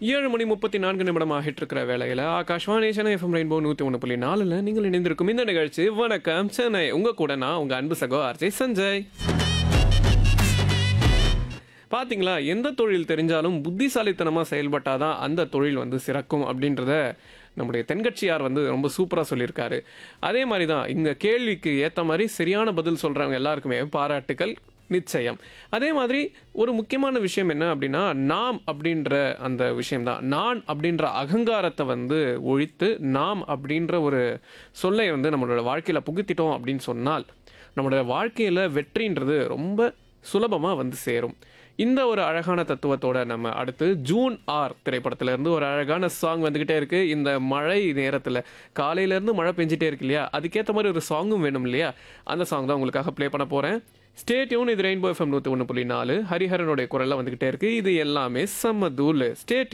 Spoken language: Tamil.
ஏழு மணி முப்பத்தி நான்கு நிமிடம் ஆகிட்டு இருக்கிற வேலையில் ஆகாஷ்வாணி சென்னை எஃப்எம் ரெயின்போ நூற்றி ஒன்று புள்ளி நாலில் நீங்கள் இணைந்திருக்கும் இந்த நிகழ்ச்சி வணக்கம் சென்னை உங்கள் கூட நான் உங்கள் அன்பு சகோ ஆர்ஜே சஞ்சய் பாத்தீங்களா எந்த தொழில் தெரிஞ்சாலும் புத்திசாலித்தனமாக செயல்பட்டாதான் அந்த தொழில் வந்து சிறக்கும் அப்படின்றத நம்முடைய தென்கட்சியார் வந்து ரொம்ப சூப்பராக சொல்லியிருக்காரு அதே மாதிரி தான் இந்த கேள்விக்கு ஏற்ற மாதிரி சரியான பதில் சொல்கிறவங்க எல்லாருக்குமே பாராட்டுக்கள் நிச்சயம் அதே மாதிரி ஒரு முக்கியமான விஷயம் என்ன அப்படின்னா நாம் அப்படின்ற அந்த விஷயம்தான் நான் அப்படின்ற அகங்காரத்தை வந்து ஒழித்து நாம் அப்படின்ற ஒரு சொல்லை வந்து நம்மளோட வாழ்க்கையில் புகுத்திட்டோம் அப்படின்னு சொன்னால் நம்மளோட வாழ்க்கையில் வெற்றின்றது ரொம்ப சுலபமாக வந்து சேரும் இந்த ஒரு அழகான தத்துவத்தோட நம்ம அடுத்து ஜூன் ஆர் திரைப்படத்துல இருந்து ஒரு அழகான சாங் வந்துகிட்டே இருக்கு இந்த மழை நேரத்தில் காலையில இருந்து மழை பெஞ்சிட்டே இருக்கு இல்லையா அதுக்கேற்ற மாதிரி ஒரு சாங்கும் வேணும் இல்லையா அந்த சாங் தான் உங்களுக்காக ப்ளே பண்ண போறேன் ஸ்டே டியூன் இது ரெயின்போ எஃப்எம் நூற்றி ஒன்று புள்ளி நாலு ஹரிஹரனுடைய குரலில் வந்துகிட்டே இருக்கு இது எல்லாமே செம்ம தூள் ஸ்டே